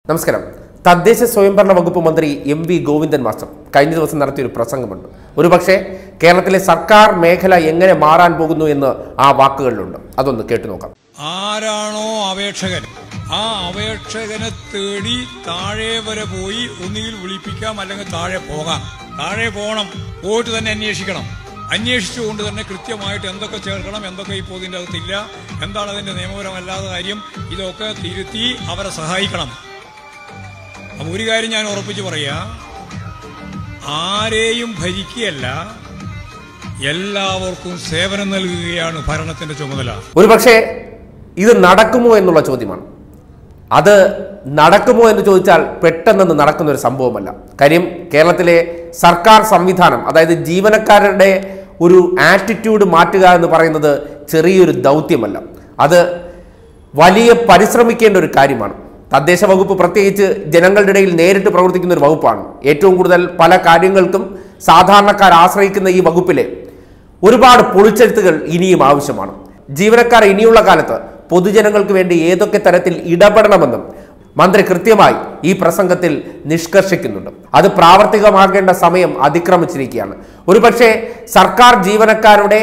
നമസ്കാരം തദ്ദേശ സ്വയംഭരണ വകുപ്പ് മന്ത്രി എം വി ഗോവിന്ദൻ മാസ്റ്റർ കഴിഞ്ഞ ദിവസം നടത്തിയൊരു പ്രസംഗമുണ്ട് ഒരുപക്ഷെ കേരളത്തിലെ സർക്കാർ മേഖല എങ്ങനെ മാറാൻ പോകുന്നു എന്ന് ആ വാക്കുകളിലുണ്ട് അതൊന്ന് കേട്ടു നോക്കാം ആരാണോ അപേക്ഷകൻ ആ അപേക്ഷകനെ തേടി താഴെ വരെ പോയി ഒന്നുകിൽ വിളിപ്പിക്കാം അല്ലെങ്കിൽ താഴെ പോകാം താഴെ പോകണം പോയിട്ട് തന്നെ അന്വേഷിക്കണം അന്വേഷിച്ചുകൊണ്ട് തന്നെ കൃത്യമായിട്ട് എന്തൊക്കെ ചേർക്കണം എന്തൊക്കെ ഇപ്പോൾ ഇതിൻ്റെ അകത്തില്ല എന്താണ് അതിന്റെ നിയമപരമല്ലാത്ത കാര്യം ഇതൊക്കെ തിരുത്തി അവരെ സഹായിക്കണം അപ്പൊ ഒരു കാര്യം ഞാൻ ഉറപ്പിച്ച് പറയാ ആരെയും ഭരിക്കുകയല്ല എല്ലാവർക്കും സേവനം നൽകുകയാണ് ഭരണത്തിന്റെ ചുമതല ഒരുപക്ഷെ ഇത് നടക്കുമോ എന്നുള്ള ചോദ്യമാണ് അത് നടക്കുമോ എന്ന് ചോദിച്ചാൽ പെട്ടെന്ന് നടക്കുന്ന ഒരു സംഭവമല്ല കാര്യം കേരളത്തിലെ സർക്കാർ സംവിധാനം അതായത് ജീവനക്കാരുടെ ഒരു ആറ്റിറ്റ്യൂഡ് മാറ്റുക എന്ന് പറയുന്നത് ചെറിയൊരു ദൗത്യമല്ല അത് വലിയ പരിശ്രമിക്കേണ്ട ഒരു കാര്യമാണ് തദ്ദേശ വകുപ്പ് പ്രത്യേകിച്ച് ജനങ്ങളുടെ ഇടയിൽ നേരിട്ട് പ്രവർത്തിക്കുന്ന ഒരു വകുപ്പാണ് ഏറ്റവും കൂടുതൽ പല കാര്യങ്ങൾക്കും സാധാരണക്കാർ ആശ്രയിക്കുന്ന ഈ വകുപ്പിലെ ഒരുപാട് പൊളിച്ചെഴുത്തുകൾ ഇനിയും ആവശ്യമാണ് ജീവനക്കാർ ഇനിയുള്ള കാലത്ത് പൊതുജനങ്ങൾക്ക് വേണ്ടി ഏതൊക്കെ തരത്തിൽ ഇടപെടണമെന്നും മന്ത്രി കൃത്യമായി ഈ പ്രസംഗത്തിൽ നിഷ്കർഷിക്കുന്നുണ്ട് അത് പ്രാവർത്തികമാകേണ്ട സമയം അതിക്രമിച്ചിരിക്കുകയാണ് ഒരുപക്ഷെ സർക്കാർ ജീവനക്കാരുടെ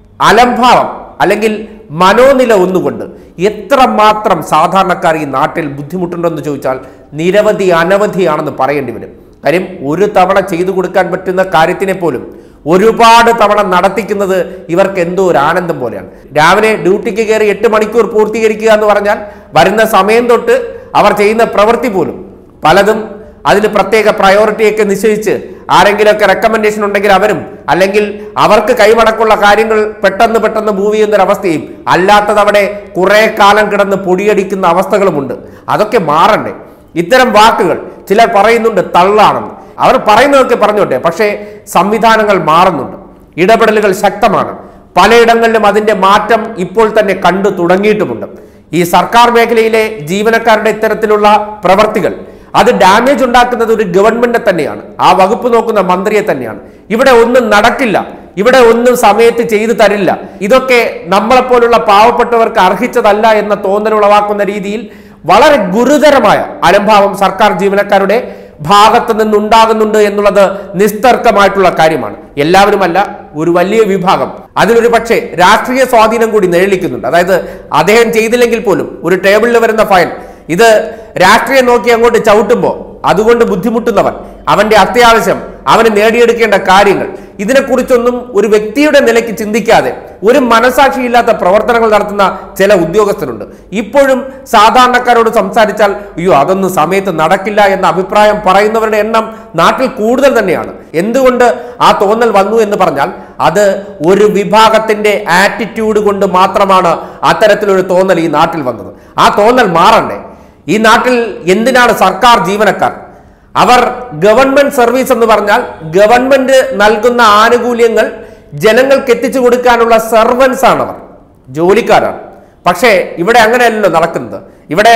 അലംഭാവം അല്ലെങ്കിൽ മനോനില ഒന്നുകൊണ്ട് എത്രമാത്രം സാധാരണക്കാർ ഈ നാട്ടിൽ ബുദ്ധിമുട്ടുണ്ടെന്ന് ചോദിച്ചാൽ നിരവധി അനവധിയാണെന്ന് പറയേണ്ടി വരും കാര്യം ഒരു തവണ ചെയ്തു കൊടുക്കാൻ പറ്റുന്ന കാര്യത്തിനെ പോലും ഒരുപാട് തവണ നടത്തിക്കുന്നത് ഇവർക്ക് എന്തോ ഒരു ആനന്ദം പോലെയാണ് രാവിലെ ഡ്യൂട്ടിക്ക് കയറി എട്ട് മണിക്കൂർ പൂർത്തീകരിക്കുക എന്ന് പറഞ്ഞാൽ വരുന്ന സമയം തൊട്ട് അവർ ചെയ്യുന്ന പ്രവൃത്തി പോലും പലതും അതിന് പ്രത്യേക പ്രയോറിറ്റിയൊക്കെ നിശ്ചയിച്ച് ആരെങ്കിലുമൊക്കെ റെക്കമെൻഡേഷൻ ഉണ്ടെങ്കിൽ അവരും അല്ലെങ്കിൽ അവർക്ക് കൈമടക്കുള്ള കാര്യങ്ങൾ പെട്ടെന്ന് പെട്ടെന്ന് മൂവ് ചെയ്യുന്നൊരവസ്ഥയും അല്ലാത്തതവിടെ കുറെ കാലം കിടന്ന് പൊടിയടിക്കുന്ന അവസ്ഥകളുമുണ്ട് അതൊക്കെ മാറണ്ടേ ഇത്തരം വാക്കുകൾ ചിലർ പറയുന്നുണ്ട് തള്ളാണെന്ന് അവർ പറയുന്നതൊക്കെ പറഞ്ഞോട്ടെ പക്ഷേ സംവിധാനങ്ങൾ മാറുന്നുണ്ട് ഇടപെടലുകൾ ശക്തമാണ് പലയിടങ്ങളിലും അതിന്റെ മാറ്റം ഇപ്പോൾ തന്നെ കണ്ടു തുടങ്ങിയിട്ടുമുണ്ട് ഈ സർക്കാർ മേഖലയിലെ ജീവനക്കാരുടെ ഇത്തരത്തിലുള്ള പ്രവർത്തികൾ അത് ഡാമേജ് ഉണ്ടാക്കുന്നത് ഒരു ഗവൺമെന്റ് തന്നെയാണ് ആ വകുപ്പ് നോക്കുന്ന മന്ത്രിയെ തന്നെയാണ് ഇവിടെ ഒന്നും നടക്കില്ല ഇവിടെ ഒന്നും സമയത്ത് ചെയ്തു തരില്ല ഇതൊക്കെ നമ്മളെപ്പോലുള്ള പാവപ്പെട്ടവർക്ക് അർഹിച്ചതല്ല എന്ന തോന്നൽ ഉളവാക്കുന്ന രീതിയിൽ വളരെ ഗുരുതരമായ അലംഭാവം സർക്കാർ ജീവനക്കാരുടെ ഭാഗത്ത് നിന്നുണ്ടാകുന്നുണ്ട് എന്നുള്ളത് നിസ്തർക്കമായിട്ടുള്ള കാര്യമാണ് എല്ലാവരുമല്ല ഒരു വലിയ വിഭാഗം അതിലൊരു പക്ഷേ രാഷ്ട്രീയ സ്വാധീനം കൂടി നിഴലിക്കുന്നുണ്ട് അതായത് അദ്ദേഹം ചെയ്തില്ലെങ്കിൽ പോലും ഒരു ടേബിളിൽ വരുന്ന ഫയൽ ഇത് രാഷ്ട്രീയം നോക്കി അങ്ങോട്ട് ചവിട്ടുമ്പോൾ അതുകൊണ്ട് ബുദ്ധിമുട്ടുന്നവൻ അവന്റെ അത്യാവശ്യം അവന് നേടിയെടുക്കേണ്ട കാര്യങ്ങൾ ഇതിനെക്കുറിച്ചൊന്നും ഒരു വ്യക്തിയുടെ നിലയ്ക്ക് ചിന്തിക്കാതെ ഒരു മനസാക്ഷിയില്ലാത്ത പ്രവർത്തനങ്ങൾ നടത്തുന്ന ചില ഉദ്യോഗസ്ഥരുണ്ട് ഇപ്പോഴും സാധാരണക്കാരോട് സംസാരിച്ചാൽ അയ്യോ അതൊന്നും സമയത്ത് നടക്കില്ല എന്ന അഭിപ്രായം പറയുന്നവരുടെ എണ്ണം നാട്ടിൽ കൂടുതൽ തന്നെയാണ് എന്തുകൊണ്ട് ആ തോന്നൽ വന്നു എന്ന് പറഞ്ഞാൽ അത് ഒരു വിഭാഗത്തിന്റെ ആറ്റിറ്റ്യൂഡ് കൊണ്ട് മാത്രമാണ് അത്തരത്തിലൊരു തോന്നൽ ഈ നാട്ടിൽ വന്നത് ആ തോന്നൽ മാറണ്ടേ ഈ നാട്ടിൽ എന്തിനാണ് സർക്കാർ ജീവനക്കാർ അവർ ഗവൺമെന്റ് സർവീസ് എന്ന് പറഞ്ഞാൽ ഗവൺമെന്റ് നൽകുന്ന ആനുകൂല്യങ്ങൾ ജനങ്ങൾക്ക് എത്തിച്ചു കൊടുക്കാനുള്ള സർവൻസ് ആണ് അവർ ജോലിക്കാരാണ് പക്ഷേ ഇവിടെ അങ്ങനെയല്ലല്ലോ നടക്കുന്നത് ഇവിടെ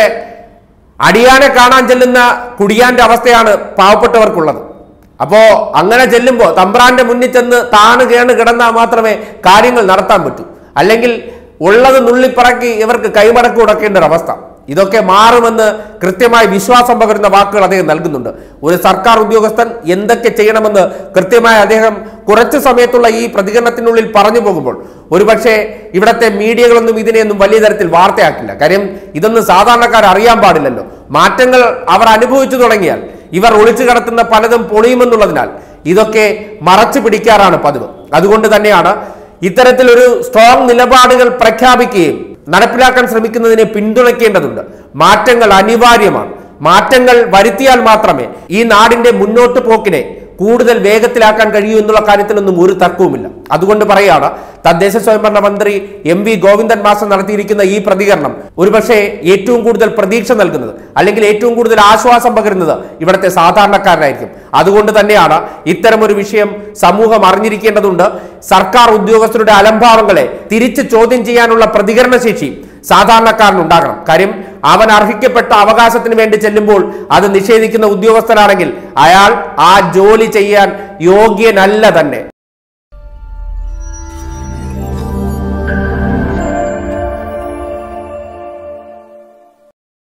അടിയാനെ കാണാൻ ചെല്ലുന്ന കുടിയാന്റെ അവസ്ഥയാണ് പാവപ്പെട്ടവർക്കുള്ളത് അപ്പോ അങ്ങനെ ചെല്ലുമ്പോൾ തമ്പ്രാന്റെ മുന്നിൽ ചെന്ന് താണ് കേണ് കിടന്നാൽ മാത്രമേ കാര്യങ്ങൾ നടത്താൻ പറ്റൂ അല്ലെങ്കിൽ ഉള്ളത് നുള്ളിപ്പറക്കി ഇവർക്ക് കൈമടക്ക് കൊടുക്കേണ്ട ഒരു അവസ്ഥ ഇതൊക്കെ മാറുമെന്ന് കൃത്യമായി വിശ്വാസം പകരുന്ന വാക്കുകൾ അദ്ദേഹം നൽകുന്നുണ്ട് ഒരു സർക്കാർ ഉദ്യോഗസ്ഥൻ എന്തൊക്കെ ചെയ്യണമെന്ന് കൃത്യമായി അദ്ദേഹം കുറച്ചു സമയത്തുള്ള ഈ പ്രതികരണത്തിനുള്ളിൽ പറഞ്ഞു പോകുമ്പോൾ ഒരുപക്ഷെ ഇവിടത്തെ മീഡിയകളൊന്നും ഇതിനെയൊന്നും വലിയ തരത്തിൽ വാർത്തയാക്കില്ല കാര്യം ഇതൊന്നും സാധാരണക്കാർ അറിയാൻ പാടില്ലല്ലോ മാറ്റങ്ങൾ അവർ അനുഭവിച്ചു തുടങ്ങിയാൽ ഇവർ ഒളിച്ചു കടത്തുന്ന പലതും പൊളിയുമെന്നുള്ളതിനാൽ ഇതൊക്കെ മറച്ചു പിടിക്കാറാണ് പതിവ് അതുകൊണ്ട് തന്നെയാണ് ഇത്തരത്തിലൊരു സ്ട്രോങ് നിലപാടുകൾ പ്രഖ്യാപിക്കുകയും നടപ്പിലാക്കാൻ ശ്രമിക്കുന്നതിനെ പിന്തുണയ്ക്കേണ്ടതുണ്ട് മാറ്റങ്ങൾ അനിവാര്യമാണ് മാറ്റങ്ങൾ വരുത്തിയാൽ മാത്രമേ ഈ നാടിന്റെ മുന്നോട്ട് പോക്കിനെ കൂടുതൽ വേഗത്തിലാക്കാൻ കഴിയൂ എന്നുള്ള കാര്യത്തിലൊന്നും ഒരു തർക്കവുമില്ല അതുകൊണ്ട് പറയാണ് തദ്ദേശ സ്വയംഭരണ മന്ത്രി എം വി ഗോവിന്ദൻ മാസ്റ്റർ നടത്തിയിരിക്കുന്ന ഈ പ്രതികരണം ഒരുപക്ഷെ ഏറ്റവും കൂടുതൽ പ്രതീക്ഷ നൽകുന്നത് അല്ലെങ്കിൽ ഏറ്റവും കൂടുതൽ ആശ്വാസം പകരുന്നത് ഇവിടുത്തെ സാധാരണക്കാരനായിരിക്കും അതുകൊണ്ട് തന്നെയാണ് ഇത്തരമൊരു വിഷയം സമൂഹം അറിഞ്ഞിരിക്കേണ്ടതുണ്ട് സർക്കാർ ഉദ്യോഗസ്ഥരുടെ അലംഭാവങ്ങളെ തിരിച്ച് ചോദ്യം ചെയ്യാനുള്ള പ്രതികരണ ശേഷി സാധാരണക്കാരനുണ്ടാകണം കാര്യം അവൻ അർഹിക്കപ്പെട്ട അവകാശത്തിന് വേണ്ടി ചെല്ലുമ്പോൾ അത് നിഷേധിക്കുന്ന ഉദ്യോഗസ്ഥനാണെങ്കിൽ അയാൾ ആ ജോലി ചെയ്യാൻ യോഗ്യനല്ല തന്നെ